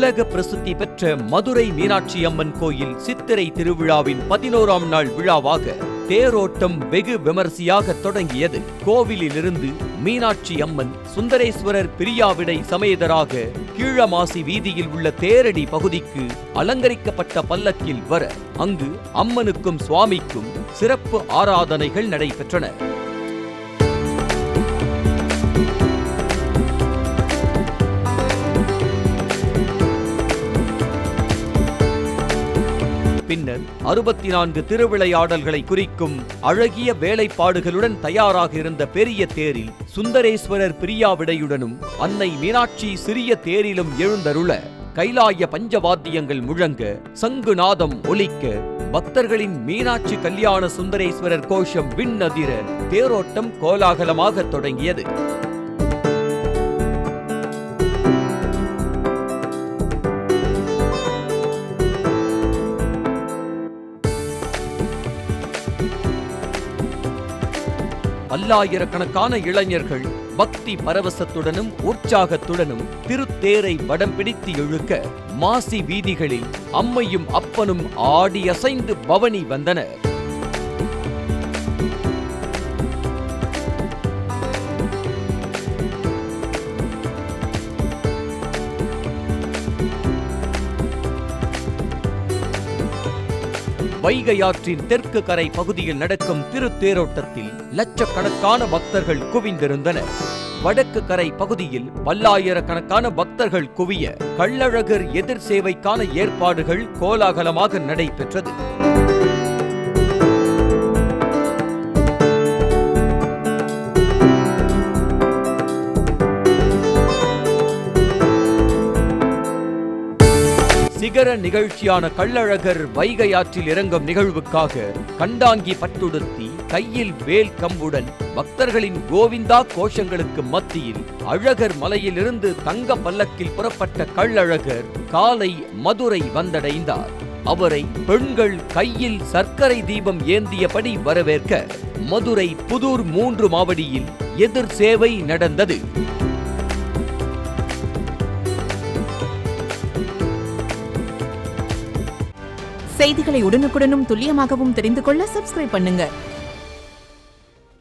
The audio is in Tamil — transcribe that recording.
உலக பிரசித்தி பெற்ற மதுரை மீனாட்சி அம்மன் கோயில் சித்திரை திருவிழாவின் பதினோராம் நாள் விழாவாக தேரோட்டம் வெகு விமரிசையாக தொடங்கியது கோவிலிலிருந்து மீனாட்சி அம்மன் சுந்தரேஸ்வரர் பிரியாவிடை சமேதராக கீழமாசி வீதியில் உள்ள தேரடி பகுதிக்கு அலங்கரிக்கப்பட்ட பல்லக்கில் வர அங்கு அம்மனுக்கும் சுவாமிக்கும் சிறப்பு ஆராதனைகள் நடைபெற்றன பின்னர் அறுபத்தி நான்கு திருவிளையாடல்களை குறிக்கும் அழகிய வேலைப்பாடுகளுடன் தயாராக இருந்த பெரிய தேரில் சுந்தரேஸ்வரர் பிரியாவிடையுடனும் அன்னை மீனாட்சி சிறிய தேரிலும் எழுந்தருள கைலாய பஞ்சவாத்தியங்கள் முழங்க சங்குநாதம் ஒலிக்க பக்தர்களின் மீனாட்சி கல்யாண சுந்தரேஸ்வரர் கோஷம் விண்ணதிர தேரோட்டம் கோலாகலமாக தொடங்கியது பல்லாயிரக்கணக்கான இளைஞர்கள் பக்தி பரவசத்துடனும் உற்சாகத்துடனும் திருத்தேரை வடம் பிடித்து இழுக்க மாசி வீதிகளில் அம்மையும் அப்பனும் ஆடி அசைந்து பவனி வந்தனர் வைகை ஆற்றின் தெற்கு கரை பகுதியில் நடக்கும் திருத்தேரோட்டத்தில் லட்சக்கணக்கான பக்தர்கள் குவிந்திருந்தனர் வடக்கு கரை பகுதியில் பல்லாயிரக்கணக்கான பக்தர்கள் குவிய கள்ளழகர் எதிர் சேவைக்கான ஏற்பாடுகள் கோலாகலமாக நடைபெற்றது சிகர நிகழ்ச்சியான கள்ளழகர் வைகை ஆற்றில் இறங்கும் நிகழ்வுக்காக கண்டாங்கி பட்டுடுத்தி கையில் வேல் கம்புடன் பக்தர்களின் கோவிந்தா கோஷங்களுக்கு மத்தியில் அழகர் மலையிலிருந்து தங்க பல்லக்கில் புறப்பட்ட கள்ளழகர் காலை மதுரை வந்தடைந்தார் அவரை பெண்கள் கையில் சர்க்கரை தீபம் ஏந்தியபடி வரவேற்க மதுரை புதூர் மூன்று மாவடியில் எதிர் சேவை நடந்தது செய்திகளை உடனுக்குடனும் துல்லியமாகவும் தெரிந்து கொள்ள சப்ஸ்கிரைப் பண்ணுங்க